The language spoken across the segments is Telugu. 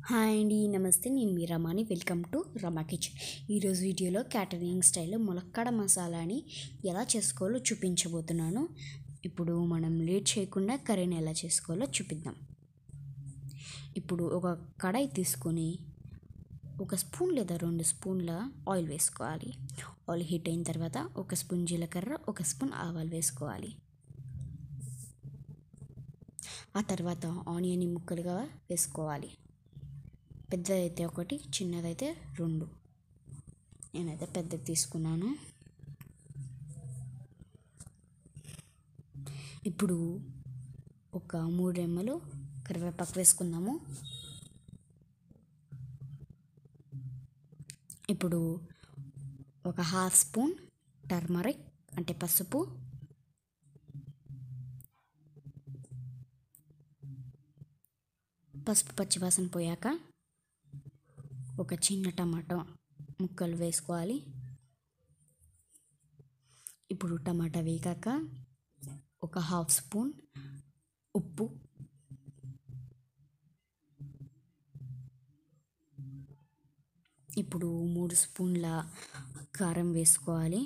హాయ్ అండి నమస్తే నేను మీ Ramani welcome to Rama kitchen ఈరోజు వీడియోలో క్యాటరింగ్ స్టైల్లో ములక్కాడ మసాలాని ఎలా చేసుకోవాలో చూపించబోతున్నాను ఇప్పుడు మనం లేట్ చేయకుండా కర్రీని ఎలా చేసుకోవాలో చూపిద్దాం ఇప్పుడు ఒక కడాయి తీసుకొని ఒక స్పూన్ లేదా రెండు స్పూన్ల ఆయిల్ వేసుకోవాలి ఆయిల్ హీట్ అయిన తర్వాత ఒక స్పూన్ జీలకర్ర ఒక స్పూన్ ఆవాలు వేసుకోవాలి ఆ తర్వాత ఆనియన్ ముక్కలుగా వేసుకోవాలి పెద్దదైతే ఒకటి చిన్నదైతే రెండు నేనైతే పెద్దది తీసుకున్నాను ఇప్పుడు ఒక మూడు రెమ్మలు కరివేపాకు వేసుకుందాము ఇప్పుడు ఒక హాఫ్ స్పూన్ టర్మరిక్ అంటే పసుపు పసుపు పచ్చివాసన పోయాక ఒక చిన్న టమాటా ముక్కలు వేసుకోవాలి ఇప్పుడు టమాటా వేగాక ఒక హాఫ్ స్పూన్ ఉప్పు ఇప్పుడు మూడు స్పూన్ల కారం వేసుకోవాలి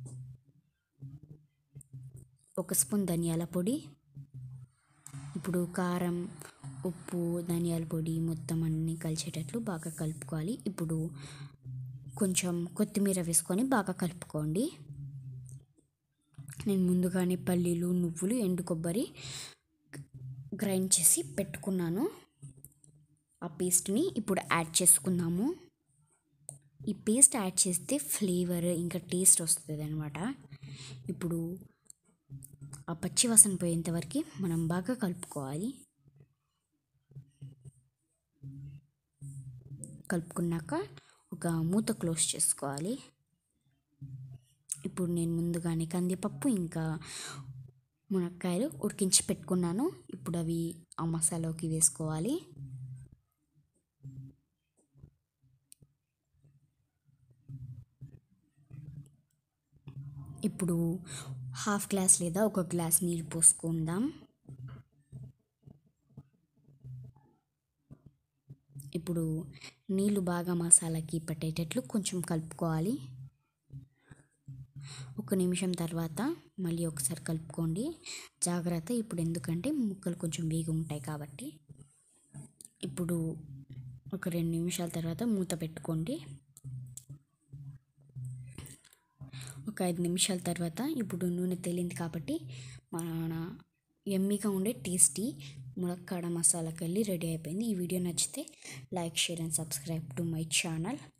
ఒక స్పూన్ ధనియాల పొడి ఇప్పుడు కారం ఉప్పు ధనియాల పొడి మొత్తం అన్నీ కలిసేటట్లు బాగా కలుపుకోవాలి ఇప్పుడు కొంచెం కొత్తిమీర వేసుకొని బాగా కలుపుకోండి నేను ముందుగానే పల్లీలు నువ్వులు ఎండు కొబ్బరి గ్రైండ్ చేసి పెట్టుకున్నాను ఆ పేస్ట్ని ఇప్పుడు యాడ్ చేసుకుందాము ఈ పేస్ట్ యాడ్ చేస్తే ఫ్లేవర్ ఇంకా టేస్ట్ వస్తుంది అనమాట ఇప్పుడు ఆ పచ్చి వాసన పోయేంతవరకు మనం బాగా కలుపుకోవాలి కలుపుకున్నాక ఒక మూత క్లోజ్ చేసుకోవాలి ఇప్పుడు నేను ముందుగానే కందిపప్పు ఇంకా మునక్కాయలు ఉడికించి పెట్టుకున్నాను ఇప్పుడు అవి ఆ మసాలాకి వేసుకోవాలి ఇప్పుడు హాఫ్ గ్లాస్ లేదా ఒక గ్లాస్ నీళ్ళు పోసుకుందాం ఇప్పుడు నీళ్ళు బాగా మసాలాకి పట్టేటట్లు కొంచెం కలుపుకోవాలి ఒక నిమిషం తర్వాత మళ్ళీ ఒకసారి కలుపుకోండి జాగ్రత్త ఇప్పుడు ఎందుకంటే ముక్కలు కొంచెం వేగి ఉంటాయి కాబట్టి ఇప్పుడు ఒక రెండు నిమిషాల తర్వాత మూత పెట్టుకోండి ఒక ఐదు నిమిషాల తర్వాత ఇప్పుడు నూనె తేలింది కాబట్టి మన ఎమ్మీగా ఉండే టేస్టీ ములక్కాడ మసాలా కల్లి రెడీ అయిపోయింది ఈ వీడియో నచ్చితే like share and subscribe to my channel